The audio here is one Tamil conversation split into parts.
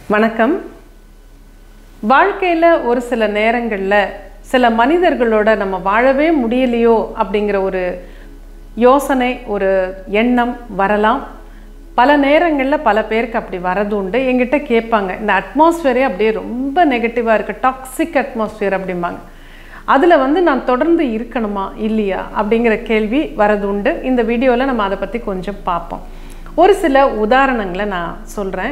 வணக்கம் வாழ்க்கையில் ஒரு சில நேரங்களில் சில மனிதர்களோட நம்ம வாழவே முடியலையோ அப்படிங்கிற ஒரு யோசனை ஒரு எண்ணம் வரலாம் பல நேரங்களில் பல பேருக்கு அப்படி வரது உண்டு எங்கிட்ட கேட்பாங்க இந்த அட்மாஸ்ஃபியரே அப்படியே ரொம்ப நெகட்டிவாக இருக்குது டாக்ஸிக் அட்மாஸ்ஃபியர் அப்படிம்பாங்க அதில் வந்து நான் தொடர்ந்து இருக்கணுமா இல்லையா அப்படிங்கிற கேள்வி வரது உண்டு இந்த வீடியோவில் நம்ம அதை பற்றி கொஞ்சம் பார்ப்போம் ஒரு சில உதாரணங்களை நான் சொல்கிறேன்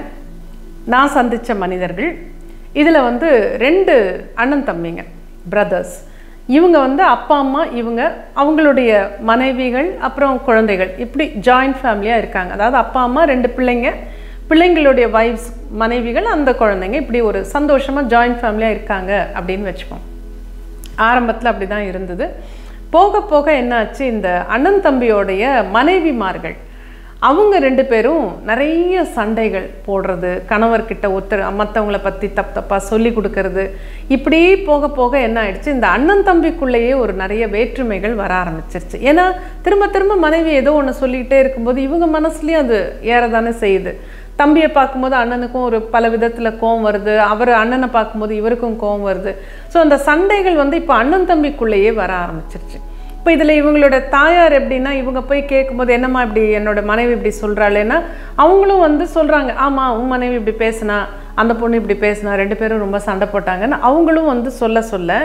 நான் சந்தித்த மனிதர்கள் இதில் வந்து ரெண்டு அண்ணன் தம்பிங்க பிரதர்ஸ் இவங்க வந்து அப்பா அம்மா இவங்க அவங்களுடைய மனைவிகள் அப்புறம் குழந்தைகள் இப்படி ஜாயிண்ட் ஃபேமிலியாக இருக்காங்க அதாவது அப்பா அம்மா ரெண்டு பிள்ளைங்க பிள்ளைங்களுடைய வைஃப்ஸ் மனைவிகள் அந்த குழந்தைங்க இப்படி ஒரு சந்தோஷமாக ஜாயிண்ட் ஃபேமிலியாக இருக்காங்க அப்படின்னு வச்சுப்போம் ஆரம்பத்தில் அப்படி தான் இருந்தது போக போக என்னாச்சு இந்த அண்ணன் தம்பியோடைய மனைவிமார்கள் அவங்க ரெண்டு பேரும் நிறைய சண்டைகள் போடுறது கணவர்கிட்ட ஒருத்தர் மற்றவங்கள பற்றி தப்பு தப்பாக சொல்லி கொடுக்கறது இப்படி போக போக என்ன ஆயிடுச்சு இந்த அண்ணன் தம்பிக்குள்ளேயே ஒரு நிறைய வேற்றுமைகள் வர ஆரம்பிச்சிருச்சு ஏன்னா திரும்ப திரும்ப மனைவி ஏதோ ஒன்று சொல்லிக்கிட்டே இருக்கும்போது இவங்க மனசுலேயும் அது ஏறதானே செய்யுது தம்பியை பார்க்கும்போது அண்ணனுக்கும் ஒரு பல விதத்தில் கோவம் வருது அவர் அண்ணனை பார்க்கும்போது இவருக்கும் கோவம் வருது ஸோ அந்த சண்டைகள் வந்து இப்போ அண்ணன் தம்பிக்குள்ளேயே வர ஆரம்பிச்சிருச்சு இப்போ இதில் இவங்களோட தாயார் எப்படின்னா இவங்க போய் கேட்கும்போது என்னம்மா இப்படி என்னோட மனைவி இப்படி சொல்கிறாளேன்னா அவங்களும் வந்து சொல்கிறாங்க ஆமாம் உன் மனைவி இப்படி பேசுனா அந்த பொண்ணு இப்படி பேசுனா ரெண்டு பேரும் ரொம்ப சண்டை போட்டாங்கன்னு அவங்களும் வந்து சொல்ல சொல்ல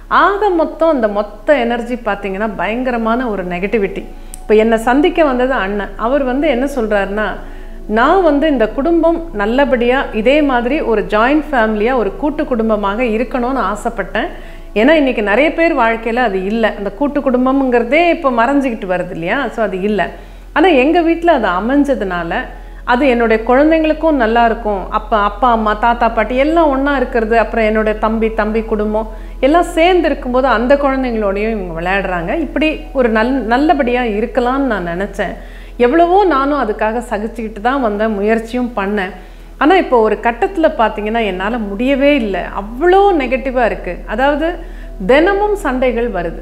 ஆக மொத்தம் அந்த மொத்த எனர்ஜி பார்த்தீங்கன்னா பயங்கரமான ஒரு நெகட்டிவிட்டி இப்போ என்னை சந்திக்க வந்தது அண்ணன் அவர் வந்து என்ன சொல்கிறாருன்னா நான் வந்து இந்த குடும்பம் நல்லபடியாக இதே மாதிரி ஒரு ஜாயிண்ட் ஃபேமிலியாக ஒரு கூட்டு குடும்பமாக இருக்கணும்னு ஆசைப்பட்டேன் ஏன்னா இன்றைக்கி நிறைய பேர் வாழ்க்கையில் அது இல்லை அந்த கூட்டு குடும்பம்ங்கிறதே இப்போ மறைஞ்சிக்கிட்டு வருது இல்லையா ஸோ அது இல்லை ஆனால் எங்கள் வீட்டில் அது அமைஞ்சதுனால அது என்னுடைய குழந்தைங்களுக்கும் நல்லா இருக்கும் அப்பா அப்பா அம்மா தாத்தா பாட்டி எல்லாம் ஒன்றா இருக்கிறது அப்புறம் என்னுடைய தம்பி தம்பி குடும்பம் எல்லாம் சேர்ந்து இருக்கும்போது அந்த குழந்தைங்களோடையும் இவங்க விளையாடுறாங்க இப்படி ஒரு நல் நல்லபடியாக இருக்கலாம்னு நான் நினச்சேன் எவ்வளவோ நானும் அதுக்காக சகிச்சுக்கிட்டு தான் வந்தேன் முயற்சியும் பண்ணேன் ஆனால் இப்போ ஒரு கட்டத்தில் பார்த்தீங்கன்னா என்னால் முடியவே இல்லை அவ்வளோ நெகட்டிவாக இருக்குது அதாவது தினமும் சண்டைகள் வருது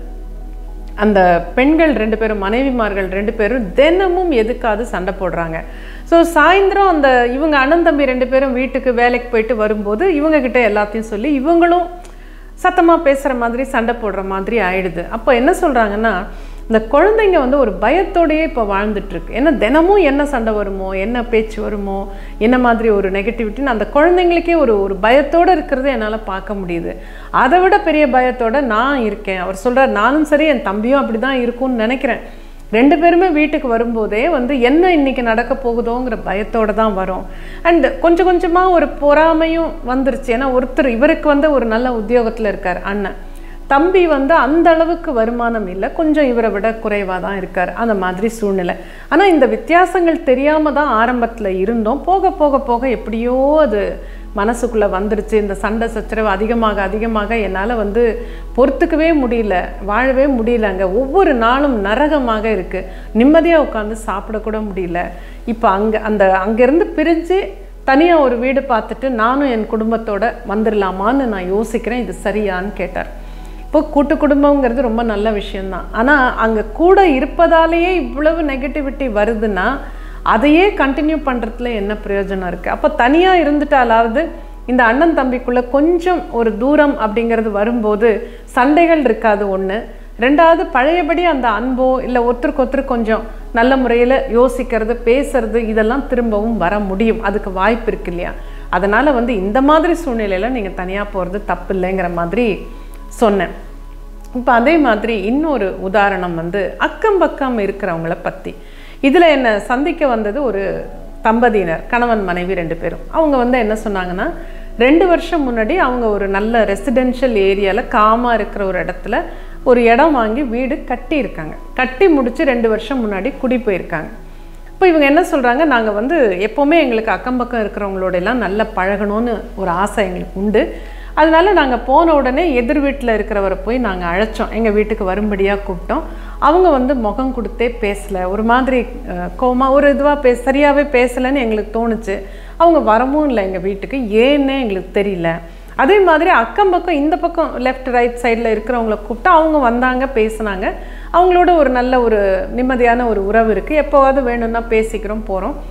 அந்த பெண்கள் ரெண்டு பேரும் மனைவிமார்கள் ரெண்டு பேரும் தினமும் எதுக்காவது சண்டை போடுறாங்க ஸோ சாயந்தரம் அந்த இவங்க அண்ணன் தம்பி ரெண்டு பேரும் வீட்டுக்கு வேலைக்கு போயிட்டு வரும்போது இவங்க கிட்ட எல்லாத்தையும் சொல்லி இவங்களும் சத்தமாக பேசுகிற மாதிரி சண்டை போடுற மாதிரி ஆயிடுது அப்போ என்ன சொல்கிறாங்கன்னா இந்த குழந்தைங்க வந்து ஒரு பயத்தோடையே இப்போ வாழ்ந்துட்டுருக்கு ஏன்னா தினமும் என்ன சண்டை வருமோ என்ன பேச்சு வருமோ என்ன மாதிரி ஒரு நெகட்டிவிட்டின்னு அந்த குழந்தைங்களுக்கே ஒரு ஒரு பயத்தோடு இருக்கிறத என்னால் பார்க்க முடியுது அதை விட பெரிய பயத்தோட நான் இருக்கேன் அவர் சொல்கிறார் நானும் சரி என் தம்பியும் அப்படி தான் இருக்கும்னு நினைக்கிறேன் ரெண்டு பேருமே வீட்டுக்கு வரும்போதே வந்து என்ன இன்னைக்கு நடக்க போகுதோங்கிற பயத்தோடு தான் வரும் அண்ட் கொஞ்சம் கொஞ்சமாக ஒரு பொறாமையும் வந்துருச்சு ஏன்னா ஒருத்தர் இவருக்கு வந்து ஒரு நல்ல உத்தியோகத்தில் இருக்கார் அண்ணன் தம்பி வந்து அந்த அளவுக்கு வருமானம் இல்லை கொஞ்சம் இவரை விட குறைவாக தான் இருக்கார் அந்த மாதிரி சூழ்நிலை ஆனால் இந்த வித்தியாசங்கள் தெரியாமல் தான் ஆரம்பத்தில் இருந்தோம் போக போக போக எப்படியோ அது மனசுக்குள்ளே வந்துடுச்சு இந்த சண்டை சச்சரவு அதிகமாக அதிகமாக என்னால் வந்து பொறுத்துக்கவே முடியல வாழவே முடியல அங்கே ஒவ்வொரு நாளும் நரகமாக இருக்குது நிம்மதியாக உட்காந்து சாப்பிடக்கூட முடியல இப்போ அங்கே அந்த அங்கேருந்து பிரிஞ்சு தனியாக ஒரு வீடு பார்த்துட்டு நானும் என் குடும்பத்தோட வந்துடலாமான்னு நான் யோசிக்கிறேன் இது சரியான்னு கேட்டார் இப்போ கூட்டு குடும்பங்கிறது ரொம்ப நல்ல விஷயந்தான் ஆனால் அங்கே கூட இருப்பதாலேயே இவ்வளவு நெகட்டிவிட்டி வருதுன்னா அதையே கண்டினியூ பண்ணுறதுல என்ன பிரயோஜனம் இருக்குது அப்போ தனியாக இருந்துட்டாலாவது இந்த அண்ணன் தம்பிக்குள்ளே கொஞ்சம் ஒரு தூரம் அப்படிங்கிறது வரும்போது சண்டைகள் இருக்காது ஒன்று ரெண்டாவது பழையபடி அந்த அன்போ இல்லை ஒருத்தருக்கு ஒருத்தர் கொஞ்சம் நல்ல முறையில் யோசிக்கிறது பேசுறது இதெல்லாம் திரும்பவும் வர முடியும் அதுக்கு வாய்ப்பு இருக்கு இல்லையா அதனால் வந்து இந்த மாதிரி சூழ்நிலையில் நீங்கள் தனியாக போகிறது தப்பு இல்லைங்கிற மாதிரி சொன்னேன் இப்போ அதே மாதிரி இன்னொரு உதாரணம் வந்து அக்கம் பக்கம் இருக்கிறவங்கள பற்றி இதில் என்னை சந்திக்க வந்தது ஒரு தம்பதியினர் கணவன் மனைவி ரெண்டு பேரும் அவங்க வந்து என்ன சொன்னாங்கன்னா ரெண்டு வருஷம் முன்னாடி அவங்க ஒரு நல்ல ரெசிடென்ஷியல் ஏரியாவில் காமாக இருக்கிற ஒரு இடத்துல ஒரு இடம் வாங்கி வீடு கட்டியிருக்காங்க கட்டி முடித்து ரெண்டு வருஷம் முன்னாடி குடி போயிருக்காங்க இப்போ இவங்க என்ன சொல்கிறாங்க நாங்கள் வந்து எப்போவுமே எங்களுக்கு அக்கம் பக்கம் இருக்கிறவங்களோட எல்லாம் நல்லா பழகணும்னு ஒரு ஆசை எங்களுக்கு உண்டு அதனால நாங்கள் போன உடனே எதிர் வீட்டில் இருக்கிறவரை போய் நாங்கள் அழைச்சோம் எங்கள் வீட்டுக்கு வரும்படியாக கூப்பிட்டோம் அவங்க வந்து முகம் கொடுத்தே பேசலை ஒரு மாதிரி கோமா ஒரு இதுவாக பே சரியாகவே பேசலைன்னு எங்களுக்கு தோணுச்சு அவங்க வரவும் இல்லை எங்கள் வீட்டுக்கு ஏன்னே எங்களுக்கு தெரியல அதே மாதிரி அக்கம் பக்கம் இந்த பக்கம் லெஃப்ட் ரைட் சைடில் இருக்கிறவங்கள கூப்பிட்டா அவங்க வந்தாங்க பேசுனாங்க அவங்களோட ஒரு நல்ல ஒரு நிம்மதியான ஒரு உறவு இருக்குது எப்போவாவது வேணும்னா பேசிக்கிறோம் போகிறோம்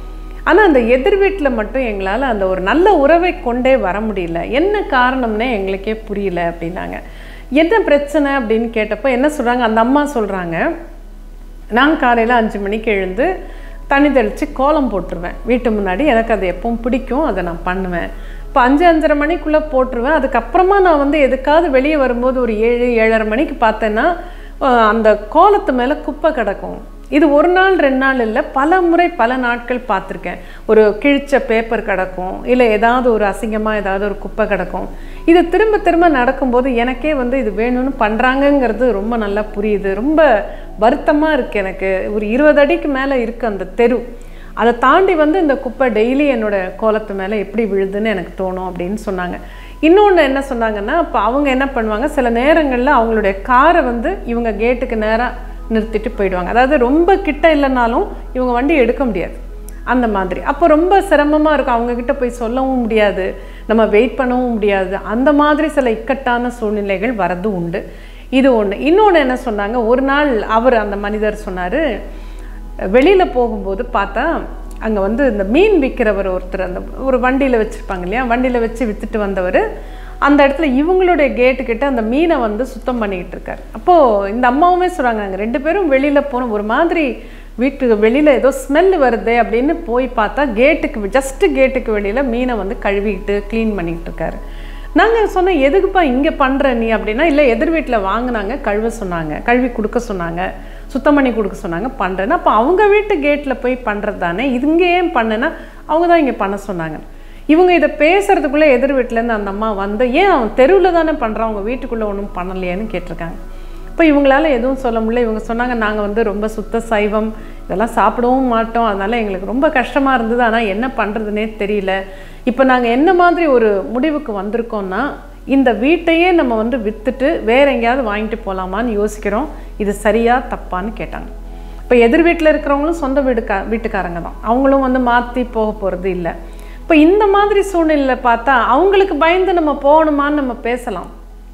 ஆனால் அந்த எதிர் வீட்டில் மட்டும் எங்களால் அந்த ஒரு நல்ல உறவை கொண்டே வர முடியல என்ன காரணம்னே எங்களுக்கே புரியல அப்படின்னாங்க என்ன பிரச்சனை அப்படின்னு கேட்டப்போ என்ன சொல்கிறாங்க அந்த அம்மா சொல்கிறாங்க நான் காலையில் அஞ்சு மணிக்கு எழுந்து தண்ணி தெளித்து கோலம் போட்டுருவேன் வீட்டு முன்னாடி எனக்கு அது எப்பவும் பிடிக்கும் அதை நான் பண்ணுவேன் இப்போ அஞ்சு அஞ்சரை மணிக்குள்ளே போட்டுருவேன் அதுக்கப்புறமா நான் வந்து எதுக்காவது வெளியே வரும்போது ஒரு ஏழு ஏழரை மணிக்கு பார்த்தேன்னா அஹ், அந்த கோலத்து மேலே குப்பை கிடக்கும் இது ஒரு நாள் ரெண்டு நாள் இல்லை பல முறை பல நாட்கள் பார்த்துருக்கேன் ஒரு கிழிச்ச பேப்பர் கிடக்கும் இல்லை ஏதாவது ஒரு அசிங்கமாக ஏதாவது ஒரு குப்பை கிடக்கும் இது திரும்ப திரும்ப நடக்கும்போது எனக்கே வந்து இது வேணும்னு பண்ணுறாங்கங்கிறது ரொம்ப நல்லா புரியுது ரொம்ப வருத்தமாக இருக்குது எனக்கு ஒரு இருபது அடிக்கு மேலே இருக்குது அந்த தெரு அதை தாண்டி வந்து இந்த குப்பை டெய்லி என்னோட கோலத்து மேலே எப்படி விழுதுன்னு எனக்கு தோணும் அப்படின்னு சொன்னாங்க இன்னொன்று என்ன சொன்னாங்கன்னா இப்போ அவங்க என்ன பண்ணுவாங்க சில நேரங்களில் அவங்களுடைய காரை வந்து இவங்க கேட்டுக்கு நேராக நிறுத்திட்டு போயிடுவாங்க அதாவது ரொம்ப கிட்ட இல்லைனாலும் இவங்க வண்டி எடுக்க முடியாது அந்த மாதிரி அப்போ ரொம்ப சிரமமாக இருக்கும் அவங்கக்கிட்ட போய் சொல்லவும் முடியாது நம்ம வெயிட் பண்ணவும் முடியாது அந்த மாதிரி சில இக்கட்டான சூழ்நிலைகள் வரது உண்டு இது ஒன்று இன்னொன்று என்ன சொன்னாங்க ஒரு நாள் அவர் அந்த மனிதர் சொன்னார் வெளியில் போகும்போது பார்த்தா அங்கே வந்து இந்த மீன் விற்கிறவர் ஒருத்தர் அந்த ஒரு வண்டியில் வச்சுருப்பாங்க இல்லையா வண்டியில் வச்சு விற்றுட்டு வந்தவர் அந்த இடத்துல இவங்களுடைய கேட்டுக்கிட்ட அந்த மீனை வந்து சுத்தம் பண்ணிக்கிட்டு இருக்காரு அப்போது இந்த அம்மாவுமே சொல்கிறாங்க நாங்கள் ரெண்டு பேரும் வெளியில் போனோம் ஒரு மாதிரி வீட்டுக்கு வெளியில் ஏதோ ஸ்மெல் வருதே அப்படின்னு போய் பார்த்தா கேட்டுக்கு ஜஸ்ட்டு கேட்டுக்கு வெளியில் மீனை வந்து கழுவிக்கிட்டு க்ளீன் பண்ணிக்கிட்டு இருக்காரு நாங்கள் சொன்னோம் எதுக்குப்பா இங்கே பண்ணுற நீ அப்படின்னா இல்லை எதிர் வீட்டில் வாங்கினாங்க கழுவ சொன்னாங்க கழுவி கொடுக்க சொன்னாங்க சுத்தம் பண்ணி கொடுக்க சொன்னாங்க பண்ணுறேன்னா அப்போ அவங்க வீட்டு கேட்டில் போய் பண்ணுறது தானே இது இங்கே ஏன் பண்ணேன்னா அவங்க தான் இங்கே பண்ண சொன்னாங்க இவங்க இதை பேசுறதுக்குள்ளே எதிர் வீட்டிலேருந்து அந்த அம்மா வந்து ஏன் அவன் தெருவில் தானே பண்ணுறான் அவங்க வீட்டுக்குள்ளே ஒன்றும் பண்ணலையேன்னு கேட்டிருக்காங்க இப்போ இவங்களால எதுவும் சொல்ல முடியல இவங்க சொன்னாங்க நாங்கள் வந்து ரொம்ப சுத்த சைவம் இதெல்லாம் சாப்பிடவும் மாட்டோம் அதனால் எங்களுக்கு ரொம்ப கஷ்டமாக இருந்தது ஆனால் என்ன பண்ணுறதுனே தெரியல இப்போ நாங்கள் என்ன மாதிரி ஒரு முடிவுக்கு வந்திருக்கோம்னா இந்த வீட்டையே நம்ம வந்து விற்றுட்டு வேற எங்கேயாவது வாங்கிட்டு போகலாமான்னு யோசிக்கிறோம் இது சரியா தப்பான்னு கேட்டாங்க இப்போ எதிர் வீட்டில் இருக்கிறவங்களும் சொந்த வீடுக்கா வீட்டுக்காரங்க தான் அவங்களும் வந்து மாற்றி போக போகிறது இல்லை இப்போ இந்த மாதிரி சூழ்நிலையில் பார்த்தா அவங்களுக்கு பயந்து நம்ம போகணுமான்னு நம்ம பேசலாம்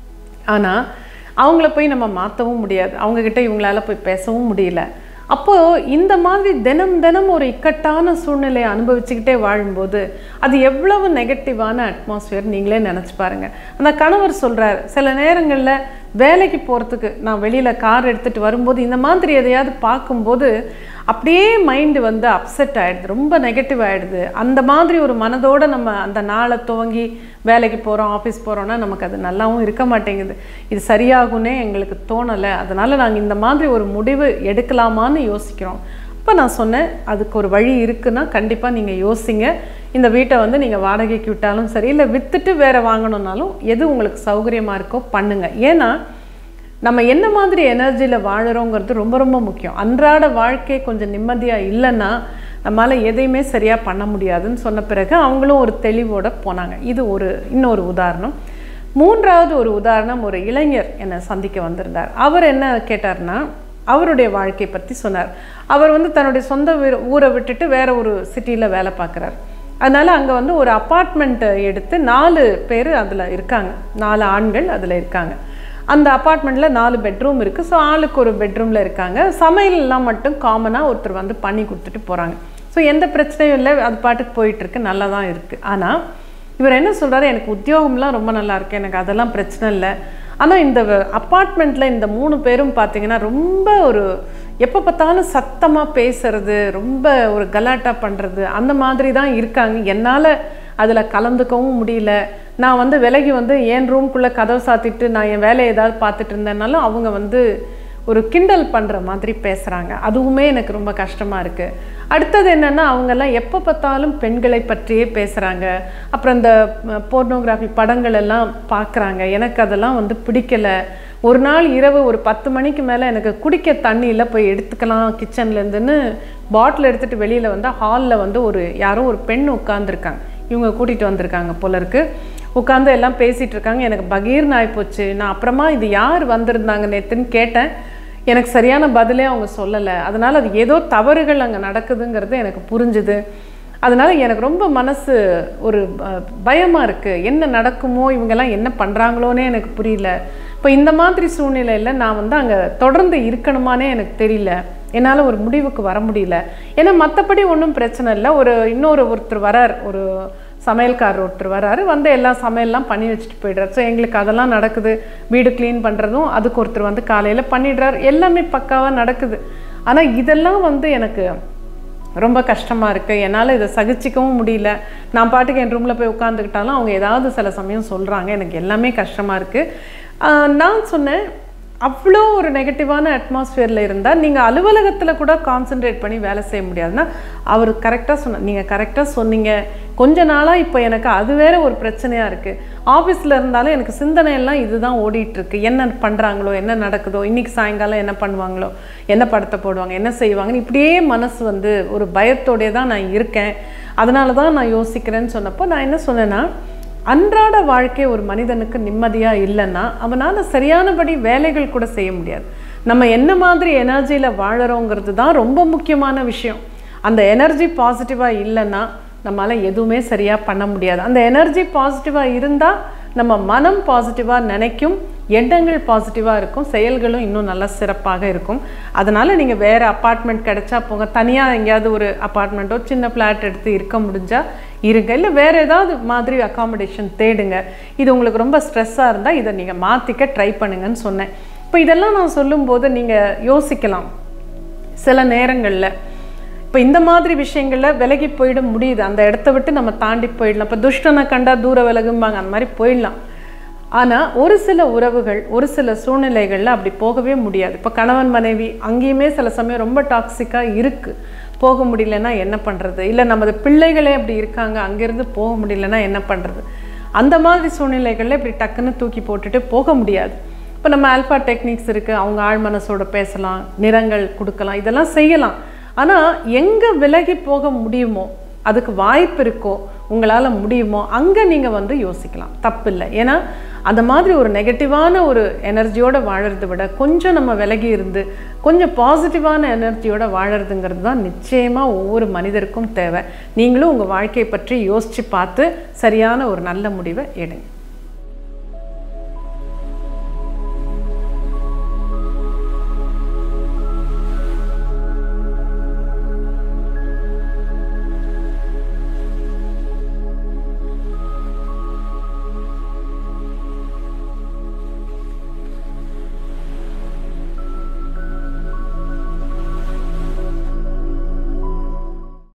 ஆனால் அவங்கள போய் நம்ம மாற்றவும் முடியாது அவங்கக்கிட்ட இவங்களால போய் பேசவும் முடியல அப்போது இந்த மாதிரி தினம் தினம் ஒரு இக்கட்டான சூழ்நிலையை அனுபவிச்சுக்கிட்டே வாழும்போது அது எவ்வளவு நெகட்டிவான அட்மாஸ்பியர் நீங்களே நினச்சி பாருங்கள் அந்த கணவர் சொல்கிறார் சில நேரங்களில் வேலைக்கு போகிறதுக்கு நான் வெளியில் கார் எடுத்துகிட்டு வரும்போது இந்த மாதிரி எதையாவது பார்க்கும்போது அப்படியே மைண்டு வந்து அப்செட் ஆகிடுது ரொம்ப நெகட்டிவ் ஆகிடுது அந்த மாதிரி ஒரு மனதோடு நம்ம அந்த நாளை துவங்கி வேலைக்கு போகிறோம் ஆஃபீஸ் போகிறோன்னா நமக்கு அது நல்லாவும் இருக்க மாட்டேங்குது இது சரியாகும்னே எங்களுக்கு தோணலை அதனால் நாங்கள் இந்த மாதிரி ஒரு முடிவு எடுக்கலாமான்னு யோசிக்கிறோம் அப்போ நான் சொன்னேன் அதுக்கு ஒரு வழி இருக்குன்னா கண்டிப்பாக நீங்கள் யோசிங்க இந்த வீட்டை வந்து நீங்கள் வாடகைக்கு விட்டாலும் சரி இல்லை விற்றுட்டு வேறு வாங்கணுன்னாலும் எது உங்களுக்கு சௌகரியமாக இருக்கோ பண்ணுங்கள் ஏன்னா நம்ம என்ன மாதிரி எனர்ஜியில் வாழுறோங்கிறது ரொம்ப ரொம்ப முக்கியம் அன்றாட வாழ்க்கை கொஞ்சம் நிம்மதியாக இல்லைன்னா நம்மளால் எதையுமே சரியாக பண்ண முடியாதுன்னு சொன்ன பிறகு அவங்களும் ஒரு தெளிவோட போனாங்க இது ஒரு இன்னொரு உதாரணம் மூன்றாவது ஒரு உதாரணம் ஒரு இளைஞர் என்னை சந்திக்க வந்திருந்தார் அவர் என்ன கேட்டார்னா அவருடைய வாழ்க்கை பற்றி சொன்னார் அவர் வந்து தன்னுடைய சொந்த வீர- ஊரை விட்டுட்டு வேற ஒரு சிட்டியில் வேலை பார்க்குறார் அதனால் அங்கே வந்து ஒரு அப்பார்ட்மெண்ட் எடுத்து நாலு பேர் அதில் இருக்காங்க நாலு ஆண்கள் அதில் இருக்காங்க அந்த அப்பார்ட்மெண்ட்டில் நாலு பெட்ரூம் இருக்குது ஸோ ஆளுக்கு ஒரு பெட்ரூமில் இருக்காங்க சமையல்லாம் மட்டும் காமனாக ஒருத்தர் வந்து பண்ணி கொடுத்துட்டு போகிறாங்க ஸோ எந்த பிரச்சனையும் இல்லை அது பாட்டுக்கு போயிட்டுருக்கு நல்லா தான் இருக்குது ஆனால் இவர் என்ன சொல்றாரு எனக்கு உத்தியோகம்லாம் ரொம்ப நல்லா இருக்கு எனக்கு அதெல்லாம் பிரச்சனை இல்லை ஆனால் இந்த அப்பார்ட்மெண்ட்டில் இந்த மூணு பேரும் பார்த்தீங்கன்னா ரொம்ப ஒரு எப்போ பார்த்தாலும் சத்தமாக பேசுறது ரொம்ப ஒரு கலாட்டா பண்ணுறது அந்த மாதிரி தான் இருக்காங்க என்னால் அதில் கலந்துக்கவும் முடியல நான் வந்து விலகி வந்து என் ரூம்குள்ளே கதவை சாத்திட்டு நான் என் வேலையை ஏதாவது பார்த்துட்டு இருந்தேனாலும் அவங்க வந்து ஒரு கிண்டல் பண்ணுற மாதிரி பேசுகிறாங்க அதுவுமே எனக்கு ரொம்ப கஷ்டமாக இருக்குது அடுத்தது என்னென்னா அவங்கெல்லாம் எப்போ பார்த்தாலும் பெண்களை பற்றியே பேசுகிறாங்க அப்புறம் இந்த போர்னோகிராஃபி படங்கள் எல்லாம் பார்க்குறாங்க எனக்கு அதெல்லாம் வந்து பிடிக்கல ஒரு நாள் இரவு ஒரு பத்து மணிக்கு மேலே எனக்கு குடிக்க தண்ணியில் போய் எடுத்துக்கலாம் கிச்சன்லேருந்துன்னு பாட்டில் எடுத்துகிட்டு வெளியில் வந்து ஹாலில் வந்து ஒரு யாரோ ஒரு பெண் உட்காந்துருக்காங்க இவங்க கூட்டிகிட்டு வந்திருக்காங்க போல இருக்கு உட்காந்து எல்லாம் பேசிகிட்டு இருக்காங்க எனக்கு பகீர்னு ஆயிப்போச்சு நான் அப்புறமா இது யார் வந்திருந்தாங்க நேற்றுன்னு கேட்டேன் எனக்கு சரியான பதிலே அவங்க சொல்லலை அதனால் அது ஏதோ தவறுகள் அங்கே நடக்குதுங்கிறது எனக்கு புரிஞ்சுது அதனால் எனக்கு ரொம்ப மனசு ஒரு பயமாக இருக்குது என்ன நடக்குமோ இவங்கெல்லாம் என்ன பண்ணுறாங்களோன்னே எனக்கு புரியல இப்போ இந்த மாதிரி சூழ்நிலையில் நான் வந்து அங்கே தொடர்ந்து இருக்கணுமானே எனக்கு தெரியல என்னால் ஒரு முடிவுக்கு வர முடியல ஏன்னா மற்றபடி ஒன்றும் பிரச்சனை இல்லை ஒரு இன்னொரு ஒருத்தர் வரார் ஒரு சமையல்காரர் ஒருத்தர் வராரு வந்து எல்லா சமையல்லாம் பண்ணி வச்சுட்டு போயிடுறாரு ஸோ எங்களுக்கு அதெல்லாம் நடக்குது வீடு க்ளீன் பண்ணுறதும் அதுக்கு ஒருத்தர் வந்து காலையில் பண்ணிடுறாரு எல்லாமே பக்காவாக நடக்குது ஆனால் இதெல்லாம் வந்து எனக்கு ரொம்ப கஷ்டமாக இருக்குது என்னால் இதை சகிச்சிக்கவும் முடியல நான் பாட்டுக்கு என் ரூமில் போய் உட்காந்துக்கிட்டாலும் அவங்க ஏதாவது சில சமயம் சொல்கிறாங்க எனக்கு எல்லாமே கஷ்டமாக இருக்குது நான் சொன்னேன் அவ்வளோ ஒரு நெகட்டிவான அட்மாஸ்ஃபியரில் இருந்தால் நீங்கள் அலுவலகத்தில் கூட கான்சென்ட்ரேட் பண்ணி வேலை செய்ய முடியாதுன்னா அவர் கரெக்டாக சொன்ன நீங்கள் கரெக்டாக சொன்னீங்க கொஞ்ச நாளாக இப்போ எனக்கு அது வேற ஒரு பிரச்சனையாக இருக்குது ஆஃபீஸில் இருந்தாலும் எனக்கு சிந்தனை எல்லாம் இதுதான் ஓடிட்டுருக்கு என்ன பண்ணுறாங்களோ என்ன நடக்குதோ இன்றைக்கி சாயங்காலம் என்ன பண்ணுவாங்களோ என்ன படத்தை போடுவாங்க என்ன செய்வாங்கன்னு இப்படியே மனசு வந்து ஒரு பயத்தோடே தான் நான் இருக்கேன் அதனால தான் நான் யோசிக்கிறேன்னு சொன்னப்போ நான் என்ன சொன்னேன்னா அன்றாட வாழ்க்கை ஒரு மனிதனுக்கு நிம்மதியாக இல்லைன்னா அவனால் சரியானபடி வேலைகள் கூட செய்ய முடியாது நம்ம என்ன மாதிரி எனர்ஜியில் வாழறோங்கிறது தான் ரொம்ப முக்கியமான விஷயம் அந்த எனர்ஜி பாசிட்டிவாக இல்லைன்னா நம்மளால் எதுவுமே சரியாக பண்ண முடியாது அந்த எனர்ஜி பாசிட்டிவாக இருந்தால் நம்ம மனம் பாசிட்டிவாக நினைக்கும் எண்ணங்கள் பாசிட்டிவாக இருக்கும் செயல்களும் இன்னும் நல்லா சிறப்பாக இருக்கும் அதனால் நீங்கள் வேறு அப்பார்ட்மெண்ட் கிடைச்சா போங்க தனியாக எங்கேயாவது ஒரு அப்பார்ட்மெண்ட்டோ சின்ன ஃப்ளாட் எடுத்து இருக்க முடிஞ்சால் இருங்க இல்லை வேறு ஏதாவது மாதிரி அக்காமடேஷன் தேடுங்க இது உங்களுக்கு ரொம்ப ஸ்ட்ரெஸ்ஸாக இருந்தால் இதை நீங்கள் மாற்றிக்க ட்ரை பண்ணுங்கன்னு சொன்னேன் இப்போ இதெல்லாம் நான் சொல்லும்போது நீங்கள் யோசிக்கலாம் சில நேரங்களில் இப்போ இந்த மாதிரி விஷயங்களில் விலகி போயிட முடியுது அந்த இடத்த விட்டு நம்ம தாண்டி போயிடலாம் இப்போ துஷ்டனை கண்டா தூர விலகும்பாங்க அந்த மாதிரி போயிடலாம் ஆனால் ஒரு சில உறவுகள் ஒரு சில சூழ்நிலைகளில் அப்படி போகவே முடியாது இப்போ கணவன் மனைவி அங்கேயுமே சில சமயம் ரொம்ப டாக்ஸிக்காக இருக்குது போக முடியலன்னா என்ன பண்ணுறது இல்லை நமது பிள்ளைகளே அப்படி இருக்காங்க அங்கேருந்து போக முடியலன்னா என்ன பண்ணுறது அந்த மாதிரி சூழ்நிலைகளில் இப்படி டக்குன்னு தூக்கி போட்டுட்டு போக முடியாது இப்போ நம்ம ஆல்ஃபா டெக்னிக்ஸ் இருக்குது அவங்க ஆழ் மனசோட பேசலாம் நிறங்கள் கொடுக்கலாம் இதெல்லாம் செய்யலாம் ஆனால் எங்கே விலகி போக முடியுமோ அதுக்கு வாய்ப்பு இருக்கோ உங்களால் முடியுமோ அங்கே நீங்கள் வந்து யோசிக்கலாம் தப்பில்லை ஏன்னா அந்த மாதிரி ஒரு நெகட்டிவான ஒரு எனர்ஜியோடு வாழறதை விட கொஞ்சம் நம்ம விலகி இருந்து கொஞ்சம் பாசிட்டிவான எனர்ஜியோட வாழறதுங்கிறது தான் நிச்சயமாக ஒவ்வொரு மனிதருக்கும் தேவை நீங்களும் உங்கள் வாழ்க்கையை பற்றி யோசித்து பார்த்து சரியான ஒரு நல்ல முடிவை எடுங்க